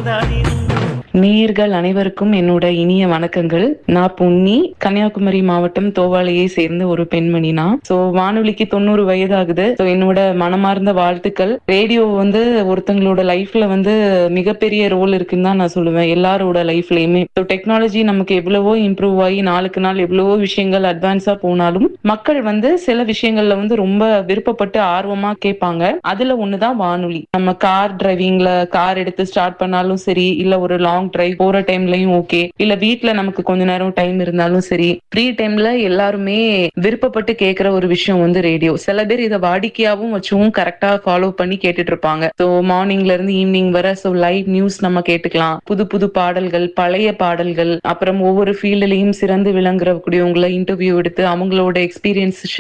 நேயர்கள் அனைவருக்கும் என்னோட இனிய வணக்கங்கள் நான் பொன்னி கன்னியாகுமரி மாவட்டம் தோவாளையை சேர்ந்த ஒரு பெண்மணி நான் சோ வானொலிக்கு தொண்ணூறு வயதாகுது சோ என்னோட மனமார்ந்த வாழ்த்துக்கள் ரேடியோ வந்து ஒருத்தங்களோட லைஃப்ல வந்து மிகப்பெரிய ரோல் இருக்குன்னு தான் நான் சொல்லுவேன் எல்லாரோட லைஃப்லயுமே ஸோ டெக்னாலஜி நமக்கு எவ்வளவோ இம்ப்ரூவ் ஆகி நாளுக்கு நாள் எவ்வளவோ விஷயங்கள் அட்வான்ஸா போனாலும் மக்கள் வந்து சில விஷயங்கள்ல வந்து ரொம்ப விருப்பப்பட்டு ஆர்வமா கேட்பாங்க அதுல ஒண்ணுதான் வானொலி நம்ம கார் டிரைவிங்ல கார் எடுத்து ஸ்டார்ட் பண்ணாலும் சரி இல்ல ஒரு லாங் டிரைவ் போற டைம்லயும் ஓகே இல்ல வீட்ல நமக்கு கொஞ்ச நேரம் டைம் இருந்தாலும் சரி ஃப்ரீ டைம்ல எல்லாருமே விருப்பப்பட்டு கேட்கிற ஒரு விஷயம் வந்து ரேடியோ சில பேர் இதை வாடிக்கையாவும் வச்சும் கரெக்டா ஃபாலோ பண்ணி கேட்டுட்டு இருப்பாங்க ஸோ மார்னிங்ல இருந்து ஈவினிங் வர ஸோ லைவ் நியூஸ் நம்ம கேட்டுக்கலாம் புது புது பாடல்கள் பழைய பாடல்கள் அப்புறம் ஒவ்வொரு ஃபீல்ட்லயும் சிறந்து விளங்குறக்கூடியவங்களை இன்டர்வியூ எடுத்து அவங்களோட எக்ஸ்பீரியன்ஸ்